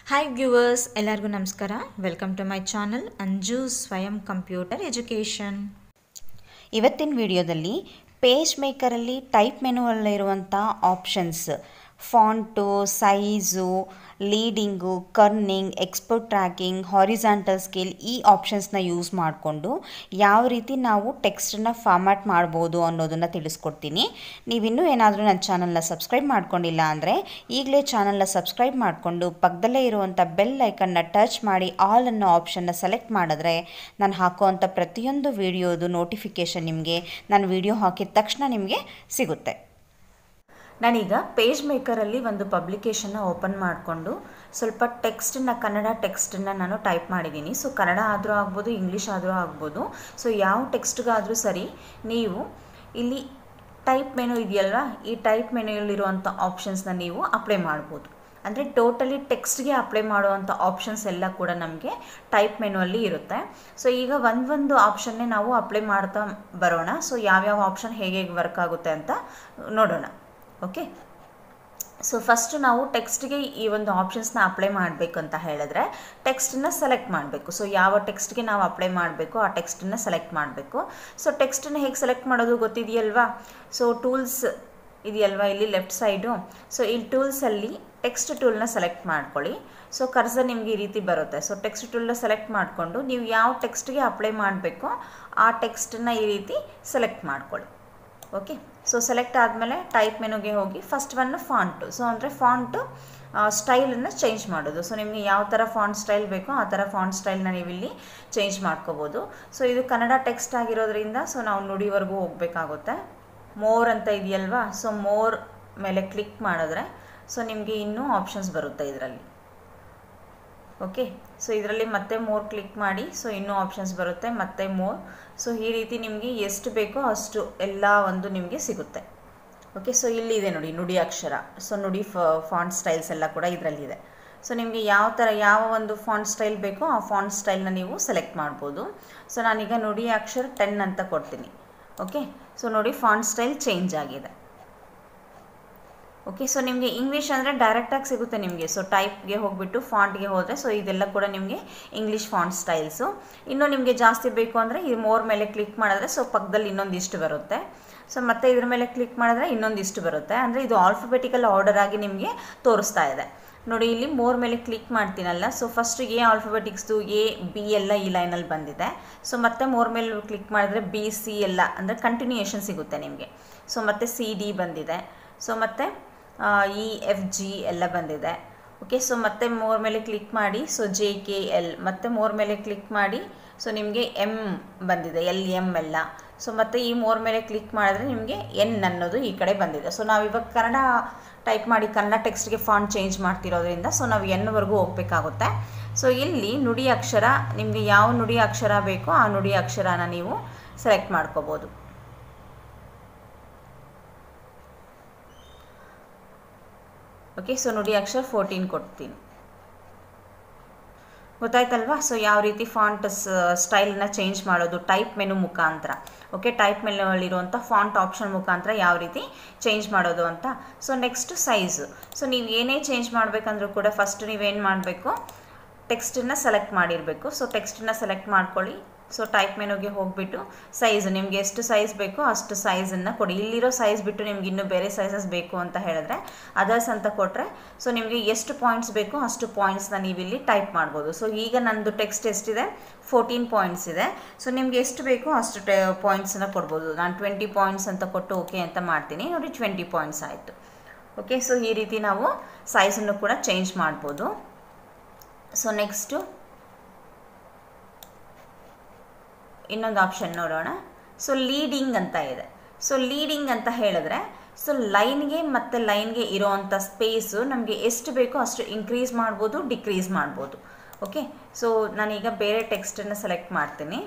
hi viewers ಎಲ್ಲರಿಗೂ ನಮಸ್ಕಾರ welcome to my channel Anju Swayam computer education ಇವತ್ತಿನ ವಿಡಿಯೋದಲ್ಲಿ ಪೇಜ್ ಮೇಕರಲ್ಲಿ ಟೈಪ್ ಮೆನುವಲ್ಲಿರುವಂಥ options font size leading kerning export tracking horizontal scale ಈ ಆಪ್ಷನ್ಸ್ನ ಯೂಸ್ ಮಾಡಿಕೊಂಡು ಯಾವ ರೀತಿ ನಾವು ಟೆಕ್ಸ್ಟನ್ನ ಫಾರ್ಮ್ಯಾಟ್ ಮಾಡ್ಬೋದು ಅನ್ನೋದನ್ನು ತಿಳಿಸ್ಕೊಡ್ತೀನಿ ನೀವಿನ್ನೂ ಏನಾದರೂ ನನ್ನ ಚಾನಲ್ನ ಸಬ್ಸ್ಕ್ರೈಬ್ ಮಾಡ್ಕೊಂಡಿಲ್ಲ ಅಂದರೆ ಈಗಲೇ ಚಾನಲ್ನ ಸಬ್ಸ್ಕ್ರೈಬ್ ಮಾಡಿಕೊಂಡು ಪಕ್ಕದಲ್ಲೇ ಇರುವಂಥ ಬೆಲ್ ಐಕನ್ನ ಟಚ್ ಮಾಡಿ ಆಲ್ ಅನ್ನೋ ಆಪ್ಷನ್ನ ಸೆಲೆಕ್ಟ್ ಮಾಡಿದ್ರೆ ನಾನು ಹಾಕುವಂಥ ಪ್ರತಿಯೊಂದು ವಿಡಿಯೋದು ನೋಟಿಫಿಕೇಷನ್ ನಿಮಗೆ ನಾನು ವಿಡಿಯೋ ಹಾಕಿದ ತಕ್ಷಣ ನಿಮಗೆ ಸಿಗುತ್ತೆ ನಾನೀಗ ಪೇಜ್ ಮೇಕರಲ್ಲಿ ಒಂದು ಪಬ್ಲಿಕೇಶನ್ನ ಓಪನ್ ಮಾಡಿಕೊಂಡು ಸ್ವಲ್ಪ ಟೆಕ್ಸ್ಟನ್ನ ಕನ್ನಡ ಟೆಕ್ಸ್ಟನ್ನು ನಾನು ಟೈಪ್ ಮಾಡಿದ್ದೀನಿ ಸೊ ಕನ್ನಡ ಆದರೂ ಆಗ್ಬೋದು ಇಂಗ್ಲೀಷ್ ಆದರೂ ಆಗ್ಬೋದು ಸೊ ಯಾವ ಟೆಕ್ಸ್ಟ್ಗಾದರೂ ಸರಿ ನೀವು ಇಲ್ಲಿ ಟೈಪ್ ಮೆನು ಇದೆಯಲ್ವಾ ಈ ಟೈಪ್ ಮೆನುಯಲ್ಲಿರುವಂಥ ಆಪ್ಷನ್ಸ್ನ ನೀವು ಅಪ್ಲೈ ಮಾಡ್ಬೋದು ಅಂದರೆ ಟೋಟಲಿ ಟೆಕ್ಸ್ಟ್ಗೆ ಅಪ್ಲೈ ಮಾಡುವಂಥ ಆಪ್ಷನ್ಸ್ ಎಲ್ಲ ಕೂಡ ನಮಗೆ ಟೈಪ್ ಮೆನುವಲ್ಲಿ ಇರುತ್ತೆ ಸೊ ಈಗ ಒಂದೊಂದು ಆಪ್ಷನ್ನೇ ನಾವು ಅಪ್ಲೈ ಮಾಡ್ತಾ ಬರೋಣ ಸೊ ಯಾವ್ಯಾವ ಆಪ್ಷನ್ ಹೇಗೆ ಹೇಗೆ ವರ್ಕ್ ಆಗುತ್ತೆ ಅಂತ ನೋಡೋಣ ಓಕೆ ಸೊ ಫಸ್ಟು ನಾವು ಟೆಕ್ಸ್ಟ್ಗೆ ಈ ಒಂದು ಆಪ್ಷನ್ಸ್ನ ಅಪ್ಲೈ ಮಾಡಬೇಕು ಅಂತ ಹೇಳಿದ್ರೆ ಟೆಕ್ಸ್ಟನ್ನ ಸೆಲೆಕ್ಟ್ ಮಾಡಬೇಕು ಸೊ ಯಾವ ಟೆಕ್ಸ್ಟ್ಗೆ ನಾವು ಅಪ್ಲೈ ಮಾಡಬೇಕು ಆ ಟೆಕ್ಸ್ಟನ್ನ ಸೆಲೆಕ್ಟ್ ಮಾಡಬೇಕು ಸೊ ಟೆಕ್ಸ್ಟನ್ನ ಹೇಗೆ ಸೆಲೆಕ್ಟ್ ಮಾಡೋದು ಗೊತ್ತಿದೆಯಲ್ವಾ ಸೊ ಟೂಲ್ಸ್ ಇದೆಯಲ್ವಾ ಇಲ್ಲಿ ಲೆಫ್ಟ್ ಸೈಡು ಸೊ ಈ ಟೂಲ್ಸಲ್ಲಿ ಟೆಕ್ಸ್ಟ್ ಟೂಲ್ನ ಸೆಲೆಕ್ಟ್ ಮಾಡ್ಕೊಳ್ಳಿ ಸೊ ಕರ್ಸರ್ ನಿಮಗೆ ಈ ರೀತಿ ಬರುತ್ತೆ ಸೊ ಟೆಕ್ಸ್ಟ್ ಟೂಲ್ನ ಸೆಲೆಕ್ಟ್ ಮಾಡಿಕೊಂಡು ನೀವು ಯಾವ ಟೆಕ್ಸ್ಟ್ಗೆ ಅಪ್ಲೈ ಮಾಡಬೇಕೋ ಆ ಟೆಕ್ಸ್ಟನ್ನ ಈ ರೀತಿ ಸೆಲೆಕ್ಟ್ ಮಾಡ್ಕೊಳ್ಳಿ ಓಕೆ ಸೊ ಸೆಲೆಕ್ಟ್ ಆದಮೇಲೆ ಟೈಪ್ ಮೆನುಗೆ ಹೋಗಿ ಫಸ್ಟ್ ಒನ್ ಫಾಂಟು ಸೊ ಅಂದರೆ ಫಾಂಟು ಸ್ಟೈಲನ್ನು ಚೇಂಜ್ ಮಾಡೋದು ಸೊ ನಿಮಗೆ ಯಾವ ಥರ ಫಾಂಟ್ ಸ್ಟೈಲ್ ಬೇಕೋ ಆ ಥರ ಫಾಂಟ್ ಸ್ಟೈಲ್ನ ನೀವಿಲ್ಲಿ ಚೇಂಜ್ ಮಾಡ್ಕೋಬೋದು ಸೊ ಇದು ಕನ್ನಡ ಟೆಕ್ಸ್ಟ್ ಆಗಿರೋದ್ರಿಂದ ಸೊ ನಾವು ನುಡಿವರೆಗೂ ಹೋಗಬೇಕಾಗುತ್ತೆ ಮೋರ್ ಅಂತ ಇದೆಯಲ್ವಾ ಸೊ ಮೋರ್ ಮೇಲೆ ಕ್ಲಿಕ್ ಮಾಡಿದ್ರೆ ಸೊ ನಿಮಗೆ ಇನ್ನೂ ಆಪ್ಷನ್ಸ್ ಬರುತ್ತೆ ಇದರಲ್ಲಿ ಓಕೆ ಸೊ ಇದರಲ್ಲಿ ಮತ್ತೆ ಮೋರ್ ಕ್ಲಿಕ್ ಮಾಡಿ ಸೊ ಇನ್ನೂ ಆಪ್ಷನ್ಸ್ ಬರುತ್ತೆ ಮತ್ತೆ ಮೋರ್ ಸೊ ಈ ರೀತಿ ನಿಮಗೆ ಎಷ್ಟು ಬೇಕೋ ಅಷ್ಟು ಎಲ್ಲ ಒಂದು ನಿಮಗೆ ಸಿಗುತ್ತೆ ಓಕೆ ಸೊ ಇಲ್ಲಿದೆ ನೋಡಿ Nudi Akshara so Nudi font styles ಎಲ್ಲ ಕೂಡ ಇದರಲ್ಲಿದೆ ಸೊ ನಿಮಗೆ ಯಾವ ಥರ ಯಾವ ಒಂದು ಫಾಂಟ್ ಸ್ಟೈಲ್ ಬೇಕೋ ಆ ಫಾಂಟ್ ಸ್ಟೈಲ್ನ ನೀವು ಸೆಲೆಕ್ಟ್ ಮಾಡ್ಬೋದು ಸೊ ನಾನೀಗ ನುಡಿ ಅಕ್ಷರ ಟೆನ್ ಅಂತ ಕೊಡ್ತೀನಿ ಓಕೆ ಸೊ ನೋಡಿ ಫಾಂಟ್ ಸ್ಟೈಲ್ ಚೇಂಜ್ ಆಗಿದೆ ಓಕೆ ಸೊ ನಿಮಗೆ ಇಂಗ್ಲೀಷ್ ಅಂದರೆ ಡೈರೆಕ್ಟಾಗಿ ಸಿಗುತ್ತೆ ನಿಮಗೆ ಸೊ ಟೈಪ್ಗೆ ಹೋಗಿಬಿಟ್ಟು ಫಾಂಟ್ಗೆ ಹೋದರೆ ಸೊ ಇದೆಲ್ಲ ಕೂಡ ನಿಮಗೆ ಇಂಗ್ಲೀಷ್ ಫಾಂಟ್ ಸ್ಟೈಲ್ಸು ಇನ್ನೂ ನಿಮಗೆ ಜಾಸ್ತಿ ಬೇಕು ಅಂದರೆ ಈ ಮೋರ್ ಮೇಲೆ ಕ್ಲಿಕ್ ಮಾಡಿದ್ರೆ ಸೊ ಪಕ್ಕದಲ್ಲಿ ಇನ್ನೊಂದಿಷ್ಟು ಬರುತ್ತೆ ಸೊ ಮತ್ತೆ ಇದ್ರ ಮೇಲೆ ಕ್ಲಿಕ್ ಮಾಡಿದ್ರೆ ಇನ್ನೊಂದಿಷ್ಟು ಬರುತ್ತೆ ಅಂದರೆ ಇದು ಆಲ್ಫಬೆಟಿಕಲ್ ಆರ್ಡರ್ ಆಗಿ ನಿಮಗೆ ತೋರಿಸ್ತಾ ಇದೆ ನೋಡಿ ಇಲ್ಲಿ ಮೋರ್ ಮೇಲೆ ಕ್ಲಿಕ್ ಮಾಡ್ತೀನಲ್ಲ ಸೊ ಫಸ್ಟ್ ಎ ಆಲ್ಫಬೆಟಿಕ್ಸ್ದು ಎ ಬಿ ಎಲ್ಲ ಈ ಲೈನಲ್ಲಿ ಬಂದಿದೆ ಸೊ ಮತ್ತೆ ಮೋರ್ ಮೇಲೆ ಕ್ಲಿಕ್ ಮಾಡಿದ್ರೆ ಬಿ ಸಿ ಎಲ್ಲ ಅಂದರೆ ಕಂಟಿನ್ಯೂಯೇಷನ್ ಸಿಗುತ್ತೆ ನಿಮಗೆ ಸೊ ಮತ್ತೆ ಸಿ ಡಿ ಬಂದಿದೆ ಸೊ ಮತ್ತೆ ಇ ಎಫ್ ಜಿ ಎಲ್ಲ ಬಂದಿದೆ ಓಕೆ ಸೊ ಮತ್ತೆ ಮೋರ್ ಮೇಲೆ ಕ್ಲಿಕ್ ಮಾಡಿ ಸೊ ಜೆ ಕೆ ಎಲ್ ಮತ್ತೆ ಮೋರ್ ಮೇಲೆ ಕ್ಲಿಕ್ ಮಾಡಿ ಸೊ ನಿಮಗೆ ಎಮ್ ಬಂದಿದೆ ಎಲ್ ಎಮ್ ಎಲ್ಲ ಸೊ ಮತ್ತು ಈ ಮೋರ್ ಮೇಲೆ ಕ್ಲಿಕ್ ಮಾಡಿದ್ರೆ ನಿಮಗೆ ಎನ್ ಅನ್ನೋದು ಈ ಕಡೆ ಬಂದಿದೆ ಸೊ ನಾವು ಇವಾಗ ಕನ್ನಡ ಟೈಪ್ ಮಾಡಿ ಕನ್ನಡ ಟೆಕ್ಸ್ಟ್ಗೆ ಫಾಂಟ್ ಚೇಂಜ್ ಮಾಡ್ತಿರೋದ್ರಿಂದ ಸೊ ನಾವು ಎನ್ವರೆಗೂ ಹೋಗಬೇಕಾಗುತ್ತೆ ಸೊ ಇಲ್ಲಿ ನುಡಿ ಅಕ್ಷರ ನಿಮಗೆ ಯಾವ ನುಡಿ ಅಕ್ಷರ ಬೇಕೋ ಆ ನುಡಿ ಅಕ್ಷರನ ನೀವು ಸೆಲೆಕ್ಟ್ ಮಾಡ್ಕೋಬೋದು ಓಕೆ ಸೊ ನುಡಿ ಅಕ್ಷರ ಫೋರ್ಟೀನ್ ಕೊಡ್ತೀನಿ ಗೊತ್ತಾಯ್ತಲ್ವಾ ಸೊ ಯಾವ ರೀತಿ ಫಾಂಟ್ ಸ್ಟೈಲ್ನ ಚೇಂಜ್ ಮಾಡೋದು ಟೈಪ್ ಮೆನು ಮುಖಾಂತರ ಓಕೆ ಟೈಪ್ ಮೆನುವಲ್ಲಿರುವಂಥ ಫಾಂಟ್ ಆಪ್ಷನ್ ಮುಖಾಂತರ ಯಾವ ರೀತಿ ಚೇಂಜ್ ಮಾಡೋದು ಅಂತ ಸೊ ನೆಕ್ಸ್ಟ್ ಸೈಜು ಸೊ ನೀವು ಏನೇ ಚೇಂಜ್ ಮಾಡಬೇಕಂದ್ರೂ ಕೂಡ ಫಸ್ಟ್ ನೀವೇನು ಮಾಡಬೇಕು ಟೆಕ್ಸ್ಟನ್ನು ಸೆಲೆಕ್ಟ್ ಮಾಡಿರಬೇಕು ಸೊ ಟೆಕ್ಸ್ಟನ್ನು ಸೆಲೆಕ್ಟ್ ಮಾಡ್ಕೊಳ್ಳಿ ಸೊ ಟೈಪ್ ಮೆನುಗೆ ಹೋಗಿಬಿಟ್ಟು ಸೈಜ್ ನಿಮಗೆ ಎಷ್ಟು ಸೈಜ್ ಬೇಕೋ ಅಷ್ಟು ಸೈಜನ್ನು ಕೊಡಿ ಇಲ್ಲಿರೋ ಸೈಜ್ ಬಿಟ್ಟು ನಿಮ್ಗೆ ಇನ್ನೂ ಬೇರೆ ಸೈಜಸ್ ಬೇಕು ಅಂತ ಹೇಳಿದ್ರೆ ಅದರ್ಸ್ ಅಂತ ಕೊಟ್ಟರೆ ಸೊ ನಿಮಗೆ ಎಷ್ಟು ಪಾಯಿಂಟ್ಸ್ ಬೇಕೋ ಅಷ್ಟು ಪಾಯಿಂಟ್ಸ್ನ ನೀವಿಲ್ಲಿ ಟೈಪ್ ಮಾಡ್ಬೋದು ಸೊ ಈಗ ನನ್ನದು ಟೆಕ್ಸ್ಟ್ ಎಷ್ಟಿದೆ ಫೋರ್ಟೀನ್ ಪಾಯಿಂಟ್ಸ್ ಇದೆ ಸೊ ನಿಮ್ಗೆ ಎಷ್ಟು ಬೇಕೋ ಅಷ್ಟು ಟೆ ಪಾಯಿಂಟ್ಸನ್ನ ಕೊಡ್ಬೋದು ನಾನು ಟ್ವೆಂಟಿ ಪಾಯಿಂಟ್ಸ್ ಅಂತ ಕೊಟ್ಟು ಓಕೆ ಅಂತ ಮಾಡ್ತೀನಿ ನೋಡಿ ಟ್ವೆಂಟಿ ಪಾಯಿಂಟ್ಸ್ ಆಯಿತು ಓಕೆ ಸೊ ಈ ರೀತಿ ನಾವು ಸೈಜನ್ನು ಕೂಡ ಚೇಂಜ್ ಮಾಡ್ಬೋದು ಸೊ ನೆಕ್ಸ್ಟು ಇನ್ನೊಂದು ಆಪ್ಷನ್ ನೋಡೋಣ ಸೊ ಲೀಡಿಂಗ್ ಅಂತ ಇದೆ ಸೊ ಲೀಡಿಂಗ್ ಅಂತ ಹೇಳಿದ್ರೆ ಸೊ ಲೈನ್ಗೆ ಮತ್ತು ಲೈನ್ಗೆ ಇರೋವಂಥ ಸ್ಪೇಸು ನಮಗೆ ಎಷ್ಟು ಬೇಕೋ ಅಷ್ಟು ಇನ್ಕ್ರೀಸ್ ಮಾಡ್ಬೋದು ಡಿಕ್ರೀಸ್ ಮಾಡ್ಬೋದು ಓಕೆ ಸೊ ನಾನೀಗ ಬೇರೆ ಟೆಕ್ಸ್ಟನ್ನು ಸೆಲೆಕ್ಟ್ ಮಾಡ್ತೀನಿ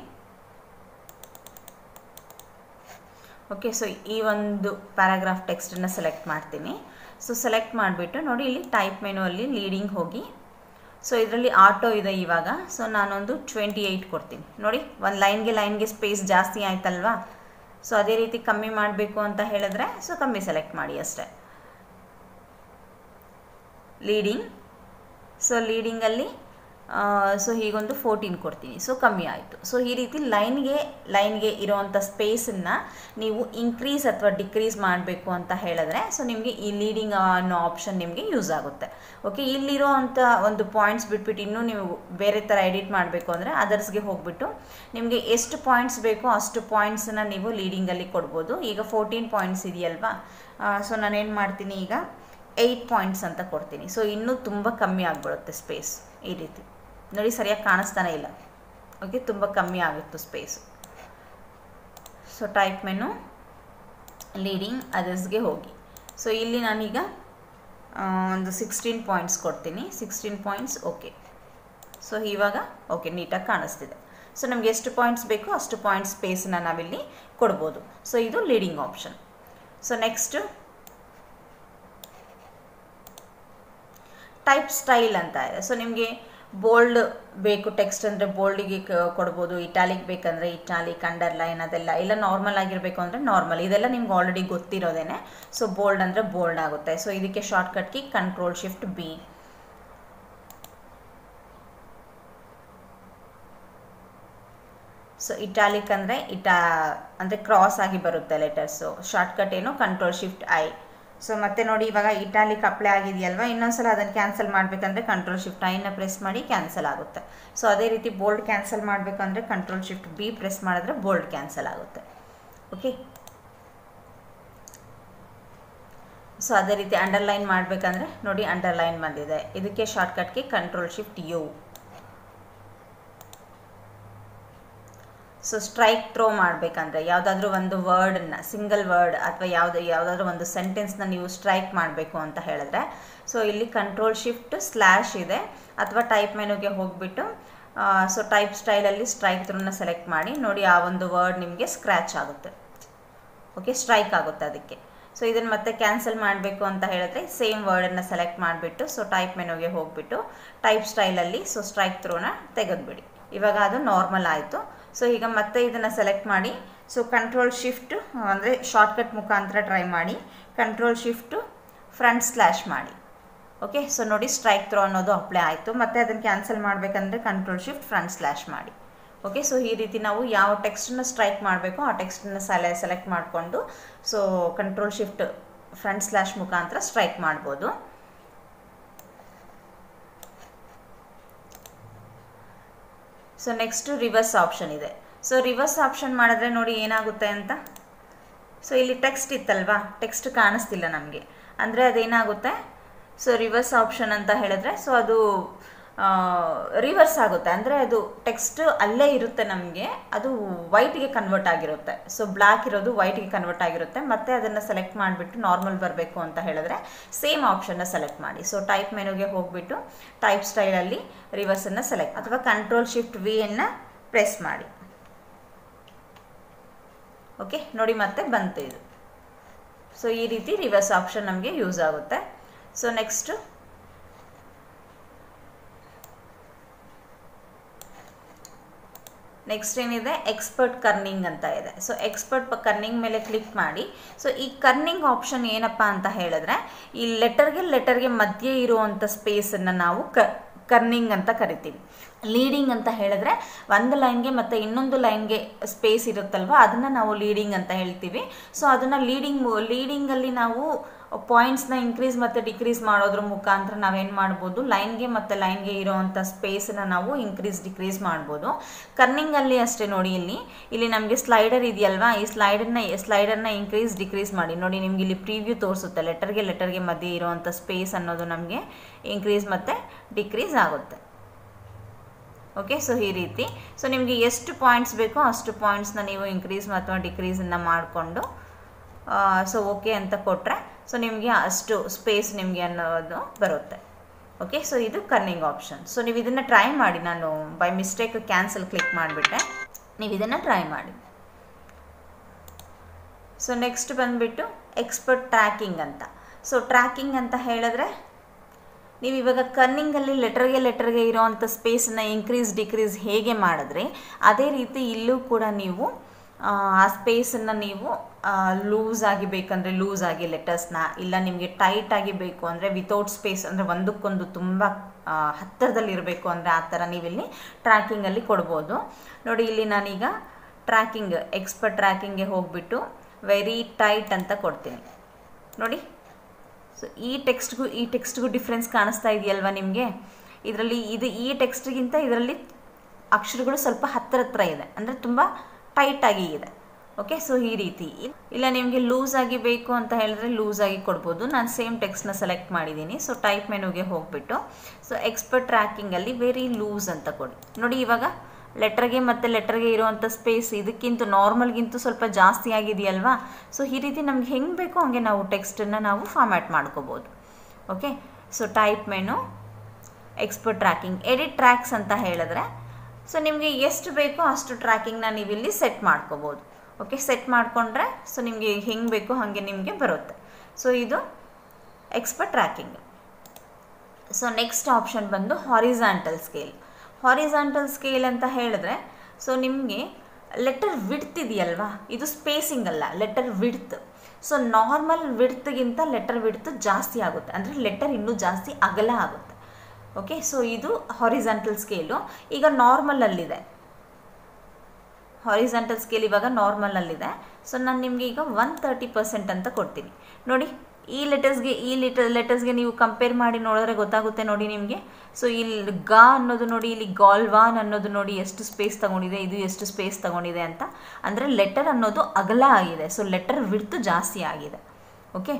ಓಕೆ ಸೊ ಈ ಒಂದು ಪ್ಯಾರಾಗ್ರಾಫ್ ಟೆಕ್ಸ್ಟನ್ನು ಸೆಲೆಕ್ಟ್ ಮಾಡ್ತೀನಿ ಸೊ ಸೆಲೆಕ್ಟ್ ಮಾಡಿಬಿಟ್ಟು ನೋಡಿ ಇಲ್ಲಿ ಟೈಪ್ ಮೆನುವಲ್ಲಿ ಲೀಡಿಂಗ್ ಹೋಗಿ ಸೊ ಇದರಲ್ಲಿ ಆಟೋ ಇದೆ ಇವಾಗ ಸೊ ನಾನೊಂದು ಟ್ವೆಂಟಿ ಏಯ್ಟ್ ಕೊಡ್ತೀನಿ ನೋಡಿ ಒಂದು ಲೈನ್ಗೆ ಲೈನ್ಗೆ ಸ್ಪೇಸ್ ಜಾಸ್ತಿ ಆಯ್ತಲ್ವಾ ಸೊ ಅದೇ ರೀತಿ ಕಮ್ಮಿ ಮಾಡಬೇಕು ಅಂತ ಹೇಳಿದ್ರೆ ಸೊ ಕಮ್ಮಿ ಸೆಲೆಕ್ಟ್ ಮಾಡಿ ಅಷ್ಟೇ ಲೀಡಿಂಗ್ ಸೊ ಲೀಡಿಂಗಲ್ಲಿ ಸೊ ಹೀಗೊಂದು ಫೋರ್ಟೀನ್ ಕೊಡ್ತೀನಿ ಸೊ ಕಮ್ಮಿ ಆಯಿತು ಸೊ ಈ ರೀತಿ ಲೈನ್ಗೆ ಲೈನ್ಗೆ ಇರೋವಂಥ ಸ್ಪೇಸನ್ನು ನೀವು ಇನ್ಕ್ರೀಸ್ ಅಥವಾ ಡಿಕ್ರೀಸ್ ಮಾಡಬೇಕು ಅಂತ ಹೇಳಿದ್ರೆ ಸೊ ನಿಮಗೆ ಈ ಲೀಡಿಂಗ್ ಅನ್ನೋ ಆಪ್ಷನ್ ನಿಮಗೆ ಯೂಸ್ ಆಗುತ್ತೆ ಓಕೆ ಇಲ್ಲಿರೋ ಅಂಥ ಒಂದು ಪಾಯಿಂಟ್ಸ್ ಬಿಟ್ಬಿಟ್ಟು ಇನ್ನೂ ನೀವು ಬೇರೆ ಥರ ಎಡಿಟ್ ಮಾಡಬೇಕು ಅಂದರೆ ಅದರ್ಸ್ಗೆ ಹೋಗ್ಬಿಟ್ಟು ನಿಮಗೆ ಎಷ್ಟು ಪಾಯಿಂಟ್ಸ್ ಬೇಕೋ ಅಷ್ಟು ಪಾಯಿಂಟ್ಸನ್ನು ನೀವು ಲೀಡಿಂಗಲ್ಲಿ ಕೊಡ್ಬೋದು ಈಗ ಫೋರ್ಟೀನ್ ಪಾಯಿಂಟ್ಸ್ ಇದೆಯಲ್ವಾ ಸೊ ನಾನೇನು ಮಾಡ್ತೀನಿ ಈಗ ಏಯ್ಟ್ ಪಾಯಿಂಟ್ಸ್ ಅಂತ ಕೊಡ್ತೀನಿ ಸೊ ಇನ್ನೂ ತುಂಬ ಕಮ್ಮಿ ಆಗಿಬಿಡುತ್ತೆ ಸ್ಪೇಸ್ ಈ ರೀತಿ ನೋಡಿ ಸರಿಯಾಗಿ ಕಾಣಿಸ್ತಾನೆ ಇಲ್ಲ ಓಕೆ ತುಂಬ ಕಮ್ಮಿ ಆಗಿತ್ತು space so type menu leading ಅದರ್ಸ್ಗೆ ಹೋಗಿ ಸೊ ಇಲ್ಲಿ ನಾನೀಗ ಒಂದು ಸಿಕ್ಸ್ಟೀನ್ ಪಾಯಿಂಟ್ಸ್ ಕೊಡ್ತೀನಿ ಸಿಕ್ಸ್ಟೀನ್ ಪಾಯಿಂಟ್ಸ್ ಓಕೆ ಸೊ ಇವಾಗ ಓಕೆ ನೀಟಾಗಿ ಕಾಣಿಸ್ತಿದೆ ಸೊ ನಮಗೆ ಎಷ್ಟು ಪಾಯಿಂಟ್ಸ್ ಬೇಕೋ ಅಷ್ಟು ಪಾಯಿಂಟ್ಸ್ ಸ್ಪೇಸನ್ನ ನಾವಿಲ್ಲಿ ಕೊಡ್ಬೋದು ಸೊ ಇದು leading option so next type style ಅಂತ ಇದೆ ಸೊ ನಿಮಗೆ ಬೋಲ್ಡ್ ಬೇಕು ಟೆಕ್ಸ್ಟ್ ಅಂದರೆ ಬೋಲ್ಡಿಗೆ ಕೊಡ್ಬೋದು ಇಟಾಲಿಕ್ ಬೇಕಂದರೆ ಇಟಾಲಿಕ್ ಅಂಡರ್ಲೈನ್ ಅದೆಲ್ಲ ಇಲ್ಲ ನಾರ್ಮಲ್ ಆಗಿರಬೇಕು ಅಂದರೆ ನಾರ್ಮಲ್ ಇದೆಲ್ಲ ನಿಮ್ಗೆ ಆಲ್ರೆಡಿ ಗೊತ್ತಿರೋದೇನೆ ಸೊ ಬೋಲ್ಡ್ ಅಂದರೆ ಬೋಲ್ಡ್ ಆಗುತ್ತೆ ಸೊ ಇದಕ್ಕೆ shortcut key control shift B so italic ಅಂದರೆ ಇಟಾ ಅಂದರೆ ಕ್ರಾಸ್ ಆಗಿ ಬರುತ್ತೆ ಲೆಟರ್ಸು ಶಾರ್ಟ್ಕಟ್ ಏನು ಕಂಟ್ರೋಲ್ ಶಿಫ್ಟ್ ಐ ಸೊ ಮತ್ತೆ ನೋಡಿ ಇವಾಗ ಇಟಾಲಿಕ್ ಅಪ್ಲೈ ಆಗಿದೆಯಲ್ವಾ ಇನ್ನೊಂದ್ಸಲ ಅದನ್ನು ಕ್ಯಾನ್ಸಲ್ ಮಾಡಬೇಕಂದ್ರೆ ಕಂಟ್ರೋಲ್ ಶಿಫ್ಟ್ ಐನ ಪ್ರೆಸ್ ಮಾಡಿ ಕ್ಯಾನ್ಸಲ್ ಆಗುತ್ತೆ ಸೊ ಅದೇ ರೀತಿ ಬೋಲ್ಡ್ ಕ್ಯಾನ್ಸಲ್ ಮಾಡಬೇಕಂದ್ರೆ ಕಂಟ್ರೋಲ್ ಶಿಫ್ಟ್ ಬಿ ಪ್ರೆಸ್ ಮಾಡಿದ್ರೆ ಬೋಲ್ಡ್ ಕ್ಯಾನ್ಸಲ್ ಆಗುತ್ತೆ ಓಕೆ ಸೊ ಅದೇ ರೀತಿ ಅಂಡರ್ಲೈನ್ ಮಾಡಬೇಕಂದ್ರೆ ನೋಡಿ ಅಂಡರ್ಲೈನ್ ಬಂದಿದೆ ಇದಕ್ಕೆ ಶಾರ್ಟ್ಕಟ್ಗೆ control shift U so strike through ಮಾಡಬೇಕಂದ್ರೆ ಯಾವುದಾದ್ರೂ ಒಂದು ವರ್ಡನ್ನ ಸಿಂಗಲ್ ವರ್ಡ್ ಅಥವಾ ಯಾವುದು ಯಾವುದಾದ್ರೂ ಒಂದು ಸೆಂಟೆನ್ಸ್ನ ನೀವು ಸ್ಟ್ರೈಕ್ ಮಾಡಬೇಕು ಅಂತ ಹೇಳಿದ್ರೆ ಸೊ ಇಲ್ಲಿ ಕಂಟ್ರೋಲ್ ಶಿಫ್ಟ್ ಸ್ಲ್ಯಾಶ್ ಇದೆ ಅಥವಾ ಟೈಪ್ ಮೆನುಗೆ ಹೋಗಿಬಿಟ್ಟು ಸೊ ಟೈಪ್ ಸ್ಟೈಲಲ್ಲಿ ಸ್ಟ್ರೈಕ್ ಥ್ರೂನ ಸೆಲೆಕ್ಟ್ ಮಾಡಿ ನೋಡಿ ಆ ಒಂದು ವರ್ಡ್ ನಿಮಗೆ ಸ್ಕ್ರ್ಯಾಚ್ ಆಗುತ್ತೆ ಓಕೆ ಸ್ಟ್ರೈಕ್ ಆಗುತ್ತೆ ಅದಕ್ಕೆ ಸೊ ಇದನ್ನು ಮತ್ತೆ ಕ್ಯಾನ್ಸಲ್ ಮಾಡಬೇಕು ಅಂತ ಹೇಳಿದ್ರೆ ಸೇಮ್ ವರ್ಡನ್ನು ಸೆಲೆಕ್ಟ್ ಮಾಡಿಬಿಟ್ಟು ಸೊ ಟೈಪ್ ಮೆನುಗೆ ಹೋಗಿಬಿಟ್ಟು ಟೈಪ್ ಸ್ಟೈಲಲ್ಲಿ ಸೊ ಸ್ಟ್ರೈಕ್ ಥ್ರೂನ ತೆಗೆದುಬಿಡಿ ಇವಾಗ ಅದು ನಾರ್ಮಲ್ ಆಯಿತು ಸೊ ಈಗ ಮತ್ತೆ ಇದನ್ನು ಸೆಲೆಕ್ಟ್ ಮಾಡಿ ಸೊ ಕಂಟ್ರೋಲ್ ಶಿಫ್ಟ್ ಅಂದರೆ ಶಾರ್ಟ್ಕಟ್ ಮುಖಾಂತರ ಟ್ರೈ ಮಾಡಿ ಕಂಟ್ರೋಲ್ ಶಿಫ್ಟು ಫ್ರಂಟ್ ಸ್ಲ್ಯಾಶ್ ಮಾಡಿ ಓಕೆ ಸೊ ನೋಡಿ ಸ್ಟ್ರೈಕ್ ಥ್ರೋ ಅನ್ನೋದು ಅಪ್ಲೈ ಆಯಿತು ಮತ್ತು ಅದನ್ನು ಕ್ಯಾನ್ಸಲ್ ಮಾಡಬೇಕಂದ್ರೆ ಕಂಟ್ರೋಲ್ ಶಿಫ್ಟ್ ಫ್ರಂಟ್ ಸ್ಲ್ಯಾಶ್ ಮಾಡಿ ಓಕೆ ಸೊ ಈ ರೀತಿ ನಾವು ಯಾವ ಟೆಕ್ಸ್ಟನ್ನ ಸ್ಟ್ರೈಕ್ ಮಾಡಬೇಕು ಆ ಟೆಕ್ಸ್ಟನ್ನ ಸೆಲೆ ಸೆಲೆಕ್ಟ್ ಮಾಡಿಕೊಂಡು so control shift front slash ಮುಖಾಂತರ ಸ್ಟ್ರೈಕ್ ಮಾಡ್ಬೋದು ಸೊ ನೆಕ್ಸ್ಟು ರಿವರ್ಸ್ ಆಪ್ಷನ್ ಇದೆ ಸೊ ರಿವರ್ಸ್ ಆಪ್ಷನ್ ಮಾಡಿದ್ರೆ ನೋಡಿ ಏನಾಗುತ್ತೆ ಅಂತ ಸೊ ಇಲ್ಲಿ ಟೆಕ್ಸ್ಟ್ ಇತ್ತಲ್ವಾ ಟೆಕ್ಸ್ಟ್ ಕಾಣಿಸ್ತಿಲ್ಲ ನಮಗೆ ಅಂದರೆ ಅದೇನಾಗುತ್ತೆ ಸೊ ರಿವರ್ಸ್ ಆಪ್ಷನ್ ಅಂತ ಹೇಳಿದ್ರೆ ಸೊ ಅದು ರಿವರ್ಸ್ ಆಗುತ್ತೆ ಅಂದರೆ ಅದು ಟೆಕ್ಸ್ಟ್ ಅಲ್ಲೇ ಇರುತ್ತೆ ನಮಗೆ ಅದು ವೈಟ್ಗೆ ಕನ್ವರ್ಟ್ ಆಗಿರುತ್ತೆ ಸೊ ಬ್ಲ್ಯಾಕ್ ಇರೋದು ವೈಟ್ಗೆ ಕನ್ವರ್ಟ್ ಆಗಿರುತ್ತೆ ಮತ್ತೆ ಅದನ್ನು ಸೆಲೆಕ್ಟ್ ಮಾಡಿಬಿಟ್ಟು ನಾರ್ಮಲ್ ಬರಬೇಕು ಅಂತ ಹೇಳಿದ್ರೆ ಸೇಮ್ ಆಪ್ಷನ್ನ ಸೆಲೆಕ್ಟ್ ಮಾಡಿ ಸೊ ಟೈಪ್ ಮೆನುಗೆ ಹೋಗಿಬಿಟ್ಟು ಟೈಪ್ ಸ್ಟೈಲಲ್ಲಿ ರಿವರ್ಸನ್ನು ಸೆಲೆಕ್ಟ್ ಅಥವಾ ಕಂಟ್ರೋಲ್ ಶಿಫ್ಟ್ ವಿಯನ್ನು ಪ್ರೆಸ್ ಮಾಡಿ ಓಕೆ ನೋಡಿ ಮತ್ತೆ ಬಂತು ಇದು ಸೊ ಈ ರೀತಿ ರಿವರ್ಸ್ ಆಪ್ಷನ್ ನಮಗೆ ಯೂಸ್ ಆಗುತ್ತೆ ಸೊ ನೆಕ್ಸ್ಟು ನೆಕ್ಸ್ಟ್ ಏನಿದೆ ಎಕ್ಸ್ಪರ್ಟ್ ಕರ್ನಿಂಗ್ ಅಂತ ಇದೆ ಸೊ ಎಕ್ಸ್ಪರ್ಟ್ ಕರ್ನಿಂಗ್ ಮೇಲೆ ಕ್ಲಿಕ್ ಮಾಡಿ ಸೊ ಈ ಕರ್ನಿಂಗ್ ಆಪ್ಷನ್ ಏನಪ್ಪ ಅಂತ ಹೇಳಿದ್ರೆ ಈ ಲೆಟರ್ಗೆ ಲೆಟರ್ಗೆ ಮಧ್ಯೆ ಇರುವಂಥ ಸ್ಪೇಸನ್ನು ನಾವು ಕ ಕರ್ನಿಂಗ್ ಅಂತ ಕರಿತೀವಿ ಲೀಡಿಂಗ್ ಅಂತ ಹೇಳಿದ್ರೆ ಒಂದು ಲೈನ್ಗೆ ಮತ್ತು ಇನ್ನೊಂದು ಲೈನ್ಗೆ ಸ್ಪೇಸ್ ಇರುತ್ತಲ್ವ ಅದನ್ನು ನಾವು ಲೀಡಿಂಗ್ ಅಂತ ಹೇಳ್ತೀವಿ ಸೊ ಅದನ್ನು ಲೀಡಿಂಗ್ ಲೀಡಿಂಗಲ್ಲಿ ನಾವು ಪಾಯಿಂಟ್ಸ್ನ ಇನ್ಕ್ರೀಸ್ ಮತ್ತು ಡಿಕ್ರೀಸ್ ಮಾಡೋದ್ರ ಮುಖಾಂತರ ನಾವೇನು ಮಾಡ್ಬೋದು ಲೈನ್ಗೆ ಮತ್ತು ಲೈನ್ಗೆ ಇರೋವಂಥ ಸ್ಪೇಸನ್ನ ನಾವು ಇನ್ಕ್ರೀಸ್ ಡಿಕ್ರೀಸ್ ಮಾಡ್ಬೋದು ಕರ್ನಿಂಗಲ್ಲಿ ಅಷ್ಟೇ ನೋಡಿ ಇಲ್ಲಿ ಇಲ್ಲಿ ನಮಗೆ ಸ್ಲೈಡರ್ ಇದೆಯಲ್ವಾ ಈ ಸ್ಲೈಡರ್ನ ಸ್ಲೈಡರ್ನ ಇನ್ಕ್ರೀಸ್ ಡಿಕ್ರೀಸ್ ಮಾಡಿ ನೋಡಿ ನಿಮ್ಗೆ ಇಲ್ಲಿ ಪ್ರೀವ್ಯೂ ತೋರಿಸುತ್ತೆ ಲೆಟರ್ಗೆ ಲೆಟರ್ಗೆ ಮಧ್ಯೆ ಇರೋವಂಥ ಸ್ಪೇಸ್ ಅನ್ನೋದು ನಮಗೆ ಇನ್ಕ್ರೀಸ್ ಮತ್ತು ಡಿಕ್ರೀಸ್ ಆಗುತ್ತೆ ಓಕೆ ಸೊ ಈ ರೀತಿ ಸೊ ನಿಮಗೆ ಎಷ್ಟು ಪಾಯಿಂಟ್ಸ್ ಬೇಕೋ ಅಷ್ಟು ಪಾಯಿಂಟ್ಸ್ನ ನೀವು ಇನ್ಕ್ರೀಸ್ ಅಥವಾ ಡಿಕ್ರೀಸನ್ನು ಮಾಡಿಕೊಂಡು ಸೊ ಓಕೆ ಅಂತ ಕೊಟ್ಟರೆ ಸೊ ನಿಮಗೆ ಅಷ್ಟು ಸ್ಪೇಸ್ ನಿಮಗೆ ಅನ್ನೋದು ಬರುತ್ತೆ ಓಕೆ ಸೊ ಇದು ಕರ್ನಿಂಗ್ ಆಪ್ಷನ್ ಸೊ ನೀವು ಇದನ್ನು ಟ್ರೈ ಮಾಡಿ ನಾನು ಬೈ ಮಿಸ್ಟೇಕ್ ಕ್ಯಾನ್ಸಲ್ ಕ್ಲಿಕ್ ಮಾಡಿಬಿಟ್ಟೆ ನೀವು ಇದನ್ನು ಟ್ರೈ ಮಾಡಿ ಸೊ ನೆಕ್ಸ್ಟ್ ಬಂದುಬಿಟ್ಟು ಎಕ್ಸ್ಪರ್ಟ್ ಟ್ರ್ಯಾಕಿಂಗ್ ಅಂತ ಸೊ ಟ್ರ್ಯಾಕಿಂಗ್ ಅಂತ ಹೇಳಿದ್ರೆ ನೀವು ಇವಾಗ ಕರ್ನಿಂಗಲ್ಲಿ ಲೆಟರ್ಗೆ ಲೆಟರ್ಗೆ ಇರೋವಂಥ ಸ್ಪೇಸನ್ನು ಇನ್ಕ್ರೀಸ್ ಡಿಕ್ರೀಸ್ ಹೇಗೆ ಮಾಡಿದ್ರೆ ಅದೇ ರೀತಿ ಇಲ್ಲೂ ಕೂಡ ನೀವು ಆ ಸ್ಪೇಸನ್ನು ನೀವು ಲೂಸ್ ಆಗಿ ಬೇಕಂದರೆ ಲೂಸ್ ಆಗಿ ಲೆಟರ್ಸ್ನ ಇಲ್ಲ ನಿಮಗೆ ಟೈಟ್ ಆಗಿ ಬೇಕು ಅಂದರೆ ವಿತೌಟ್ ಸ್ಪೇಸ್ ಅಂದರೆ ಒಂದಕ್ಕೊಂದು ತುಂಬ ಹತ್ತಿರದಲ್ಲಿ ಇರಬೇಕು ಅಂದರೆ ಆ ಥರ ನೀವಿಲ್ಲಿ ಟ್ರ್ಯಾಕಿಂಗಲ್ಲಿ ಕೊಡ್ಬೋದು ನೋಡಿ ಇಲ್ಲಿ ನಾನೀಗ ಟ್ರ್ಯಾಕಿಂಗ್ ಎಕ್ಸ್ಪರ್ಟ್ ಟ್ರ್ಯಾಕಿಂಗ್ಗೆ ಹೋಗಿಬಿಟ್ಟು ವೆರಿ ಟೈಟ್ ಅಂತ ಕೊಡ್ತೀನಿ ನೋಡಿ ಸೊ ಈ ಟೆಕ್ಸ್ಟ್ಗೂ ಈ ಟೆಕ್ಸ್ಟ್ಗೂ ಡಿಫ್ರೆನ್ಸ್ ಕಾಣಿಸ್ತಾ ಇದೆಯಲ್ವಾ ನಿಮಗೆ ಇದರಲ್ಲಿ ಇದು ಈ ಟೆಕ್ಸ್ಟ್ಗಿಂತ ಇದರಲ್ಲಿ ಅಕ್ಷರಗಳು ಸ್ವಲ್ಪ ಹತ್ತಿರ ಹತ್ರ ಇದೆ ಅಂದರೆ ತುಂಬ ಟೈಟಾಗಿ ಇದೆ ಓಕೆ ಸೊ ಈ ರೀತಿ ಇಲ್ಲ ನಿಮಗೆ ಲೂಸ್ ಆಗಿ ಬೇಕು ಅಂತ ಹೇಳಿದ್ರೆ ಲೂಸ್ ಆಗಿ ಕೊಡ್ಬೋದು ನಾನು ಸೇಮ್ ಟೆಕ್ಸ್ಟ್ನ ಸೆಲೆಕ್ಟ್ ಮಾಡಿದ್ದೀನಿ ಸೊ ಟೈಪ್ ಮೆನುಗೆ ಹೋಗಿಬಿಟ್ಟು ಸೊ ಎಕ್ಸ್ಪರ್ಟ್ ಟ್ರ್ಯಾಕಿಂಗಲ್ಲಿ ವೆರಿ ಲೂಸ್ ಅಂತ ಕೊಡಿ ನೋಡಿ ಇವಾಗ ಲೆಟರ್ಗೆ ಮತ್ತು ಲೆಟರ್ಗೆ ಇರುವಂಥ ಸ್ಪೇಸ್ ಇದಕ್ಕಿಂತ ನಾರ್ಮಲ್ಗಿಂತ ಸ್ವಲ್ಪ ಜಾಸ್ತಿ ಆಗಿದೆಯಲ್ವಾ ಸೊ ಈ ರೀತಿ ನಮ್ಗೆ ಹೆಂಗೆ ಬೇಕೋ ಹಂಗೆ ನಾವು ಟೆಕ್ಸ್ಟನ್ನು ನಾವು ಫಾರ್ಮ್ಯಾಟ್ ಮಾಡ್ಕೋಬೋದು okay so type menu expert tracking edit tracks ಅಂತ ಹೇಳಿದ್ರೆ ಸೊ ನಿಮಗೆ ಎಷ್ಟು ಬೇಕೋ ಅಷ್ಟು ಟ್ರ್ಯಾಕಿಂಗ್ನ ನೀವಿಲ್ಲಿ ಸೆಟ್ ಮಾಡ್ಕೋಬೋದು ಓಕೆ ಸೆಟ್ ಮಾಡಿಕೊಂಡ್ರೆ ಸೊ ನಿಮಗೆ ಹೆಂಗೆ ಬೇಕೋ ಹಾಗೆ ನಿಮಗೆ ಬರುತ್ತೆ ಸೊ ಇದು expert tracking so next option ಬಂದು ಹಾರಿಸಾಂಟಲ್ ಸ್ಕೇಲ್ ಹಾರಿಸಾಂಟಲ್ ಸ್ಕೇಲ್ ಅಂತ ಹೇಳಿದ್ರೆ ಸೊ ನಿಮಗೆ ಲೆಟರ್ ವಿಡ್ತ್ ಇದೆಯಲ್ವಾ ಇದು ಸ್ಪೇಸಿಂಗ್ ಅಲ್ಲ ಲೆಟರ್ ವಿಡ್ತ್ ಸೊ ನಾರ್ಮಲ್ ವಿಡ್ತ್ಗಿಂತ ಲೆಟರ್ ವಿಡ್ತ್ ಜಾಸ್ತಿ ಆಗುತ್ತೆ ಅಂದರೆ ಲೆಟರ್ ಇನ್ನೂ ಜಾಸ್ತಿ ಅಗಲ ಆಗುತ್ತೆ ಓಕೆ ಸೊ ಇದು ಹಾರಿಸಾಂಟಲ್ ಸ್ಕೇಲು ಈಗ ನಾರ್ಮಲಲ್ಲಿದೆ ಹಾರಿಸಾಂಟಲ್ ಸ್ಕೇಲ್ ಇವಾಗ ನಾರ್ಮಲಲ್ಲಿದೆ ಸೊ ನಾನು ನಿಮಗೆ ಈಗ ಒನ್ ತರ್ಟಿ ಪರ್ಸೆಂಟ್ ಅಂತ ಕೊಡ್ತೀನಿ ನೋಡಿ ಈ ಲೆಟರ್ಸ್ಗೆ ಈ ಲೆಟರ್ ಲೆಟರ್ಸ್ಗೆ ನೀವು ಕಂಪೇರ್ ಮಾಡಿ ನೋಡಿದ್ರೆ ಗೊತ್ತಾಗುತ್ತೆ ನೋಡಿ ನಿಮಗೆ ಸೊ ಇಲ್ಲಿ ಗ ಅನ್ನೋದು ನೋಡಿ ಇಲ್ಲಿ ಗಾಲ್ವಾನ್ ಅನ್ನೋದು ನೋಡಿ ಎಷ್ಟು ಸ್ಪೇಸ್ ತಗೊಂಡಿದೆ ಇದು ಎಷ್ಟು ಸ್ಪೇಸ್ ತಗೊಂಡಿದೆ ಅಂತ ಅಂದರೆ ಲೆಟರ್ ಅನ್ನೋದು ಅಗಲ ಆಗಿದೆ ಸೊ ಲೆಟರ್ ವಿಡ್ತು ಜಾಸ್ತಿ ಆಗಿದೆ ಓಕೆ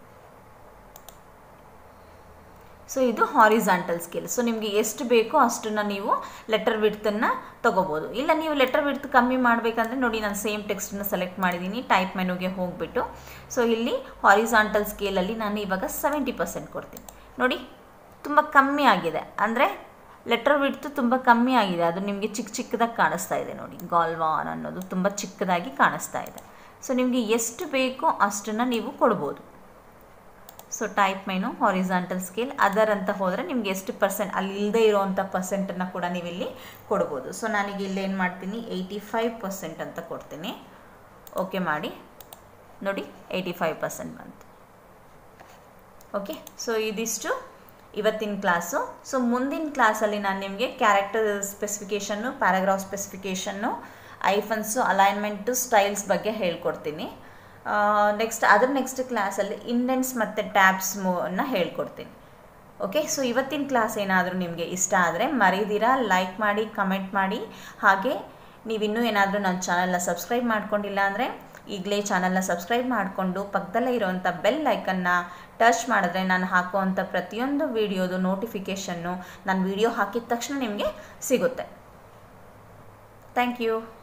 ಸೊ ಇದು ಹಾರಿಸಾಂಟಲ್ ಸ್ಕೇಲ್ ಸೊ ನಿಮಗೆ ಎಷ್ಟು ಬೇಕೋ ಅಷ್ಟನ್ನು ನೀವು ಲೆಟರ್ ವಿಡ್ತನ್ನು ತೊಗೋಬೋದು ಇಲ್ಲ ನೀವು ಲೆಟರ್ ವಿಡ್ತ್ ಕಮ್ಮಿ ಮಾಡಬೇಕಂದ್ರೆ ನೋಡಿ ನಾನು ಸೇಮ್ ಟೆಕ್ಸ್ಟನ್ನು ಸೆಲೆಕ್ಟ್ ಮಾಡಿದ್ದೀನಿ ಟೈಪ್ ಮೆನುಗೆ ಹೋಗಿಬಿಟ್ಟು ಸೊ ಇಲ್ಲಿ ಹಾರಿಸಾಂಟಲ್ ಸ್ಕೇಲಲ್ಲಿ ನಾನು ಇವಾಗ ಸೆವೆಂಟಿ ಪರ್ಸೆಂಟ್ ಕೊಡ್ತೀನಿ ನೋಡಿ ತುಂಬ ಕಮ್ಮಿ ಆಗಿದೆ ಅಂದರೆ ಲೆಟರ್ ವಿಡ್ತು ತುಂಬ ಕಮ್ಮಿ ಆಗಿದೆ ಅದು ನಿಮಗೆ ಚಿಕ್ಕ ಚಿಕ್ಕದಾಗಿ ಕಾಣಿಸ್ತಾ ಇದೆ ನೋಡಿ ಗಾಲ್ವಾನ್ ಅನ್ನೋದು ತುಂಬ ಚಿಕ್ಕದಾಗಿ ಕಾಣಿಸ್ತಾ ಇದೆ ಸೊ ನಿಮಗೆ ಎಷ್ಟು ಬೇಕೋ ಅಷ್ಟನ್ನು ನೀವು ಕೊಡ್ಬೋದು so type menu horizontal scale other ಅಂತ ಹೋದರೆ ನಿಮ್ಗೆ ಎಷ್ಟು ಪರ್ಸೆಂಟ್ ಅಲ್ಲಿ ಇಲ್ಲದೆ ಇರೋವಂಥ ಪರ್ಸೆಂಟನ್ನು ಕೂಡ ನೀವಿಲ್ಲಿ ಕೊಡ್ಬೋದು ಸೊ ನಾನೀಗ ಇಲ್ಲಿ ಏನು ಮಾಡ್ತೀನಿ ಏಯ್ಟಿ ಫೈವ್ ಪರ್ಸೆಂಟ್ ಅಂತ ಕೊಡ್ತೀನಿ ಓಕೆ ಮಾಡಿ ನೋಡಿ ಏಯ್ಟಿ ಫೈವ್ ಪರ್ಸೆಂಟ್ ಬಂತು ಓಕೆ ಸೊ ಇದಿಷ್ಟು ಇವತ್ತಿನ ಕ್ಲಾಸು ಸೊ ಮುಂದಿನ ಕ್ಲಾಸಲ್ಲಿ ನಾನು ನಿಮಗೆ character specification paragraph specification hyphens alignment styles ಬಗ್ಗೆ ಹೇಳ್ಕೊಡ್ತೀನಿ ನೆಕ್ಸ್ಟ್ ಅದ್ರ ನೆಕ್ಸ್ಟ್ ಕ್ಲಾಸಲ್ಲಿ ಇಂಡೆನ್ಸ್ ಮತ್ತು ಟ್ಯಾಬ್ಸ್ ಮೂವನ್ನ ಹೇಳ್ಕೊಡ್ತೀನಿ ಓಕೆ ಸೊ ಇವತ್ತಿನ ಕ್ಲಾಸ್ ಏನಾದರೂ ನಿಮಗೆ ಇಷ್ಟ ಆದರೆ ಮರೀದಿರಾ ಲೈಕ್ ಮಾಡಿ ಕಮೆಂಟ್ ಮಾಡಿ ಹಾಗೆ ನೀವಿನ್ನೂ ಏನಾದರೂ ನನ್ನ ಚಾನಲ್ನ ಸಬ್ಸ್ಕ್ರೈಬ್ ಮಾಡ್ಕೊಂಡಿಲ್ಲ ಅಂದರೆ ಈಗಲೇ ಚಾನಲ್ನ ಸಬ್ಸ್ಕ್ರೈಬ್ ಮಾಡಿಕೊಂಡು ಪಕ್ಕದಲ್ಲೇ ಇರುವಂಥ ಬೆಲ್ ಐಕನ್ನ ಟಚ್ ಮಾಡಿದ್ರೆ ನಾನು ಹಾಕುವಂಥ ಪ್ರತಿಯೊಂದು ವೀಡಿಯೋದು ನೋಟಿಫಿಕೇಷನ್ನು ನಾನು ವೀಡಿಯೋ ಹಾಕಿದ ತಕ್ಷಣ ನಿಮಗೆ ಸಿಗುತ್ತೆ ಥ್ಯಾಂಕ್ ಯು